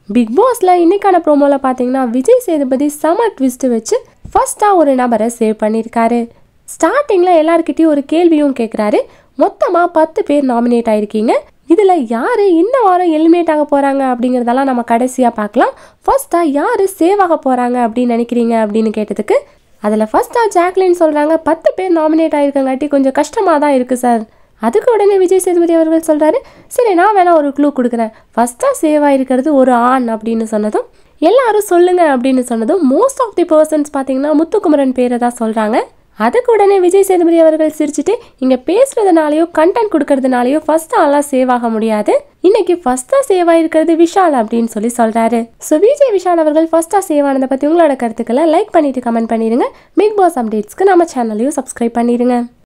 big பாஸ்ல இன்னைக்கான ப்ரோமோல பார்த்தீங்கன்னா விஜய் சேதுபதி செம ட்விஸ்ட் வச்சு ஃபர்ஸ்டா ஒரு நபரை சேவ் பண்ணியிருக்காரு ஸ்டார்டிங்ல எல்லார்கிட்டயும் ஒரு கேள்வியும் கேட்குறாரு மொத்தமா பத்து பேர் நாமினேட் ஆயிருக்கீங்க இதுல யாரு இந்த வாரம் எலிமினேட் ஆக போறாங்க அப்படிங்கறதெல்லாம் நம்ம கடைசியா பார்க்கலாம் ஃபர்ஸ்டா யாரு சேவ் ஆக போறாங்க அப்படின்னு நினைக்கிறீங்க அப்படின்னு கேட்டதுக்கு அதில் ஃபர்ஸ்ட்டாக ஜாக்லின் சொல்கிறாங்க பத்து பேர் நாமினேட் ஆயிருக்கங்காட்டி கொஞ்சம் கஷ்டமாக தான் இருக்குது சார் அதுக்கு உடனே விஜய் சேதுபதி அவர்கள் சொல்கிறாரு சரி நான் வேணா ஒரு க்ளூ கொடுக்குறேன் ஃபஸ்ட்டாக சேவ் ஆயிருக்கிறது ஒரு ஆண் அப்படின்னு சொன்னதும் எல்லாரும் சொல்லுங்க அப்படின்னு சொன்னதும் மோஸ்ட் ஆஃப் தி பர்சன்ஸ் பார்த்தீங்கன்னா முத்துக்குமரன் பேரை தான் சொல்கிறாங்க அதுக்கு உடனே விஜய் சேதுபதி அவர்கள் சிரிச்சுட்டு இங்கே பேசுறதுனாலயோ கண்டென்ட் கொடுக்கறதுனாலயோ ஃபர்ஸ்ட் ஆளாக சேவ் ஆக முடியாது இன்னைக்கு ஃபர்ஸ்டா சேவ் ஆயிருக்கிறது விஷால் அப்படின்னு சொல்லி சொல்றாரு ஸோ விஜய் விஷால் அவர்கள் ஃபர்ஸ்டா சேவ் ஆனதை பற்றி உங்களோட கருத்துக்களை லைக் பண்ணிட்டு கமெண்ட் பண்ணிடுங்க பிக் பாஸ் அப்டேட்ஸ்க்கு நம்ம சேனலையும் சப்ஸ்கிரைப் பண்ணிடுங்க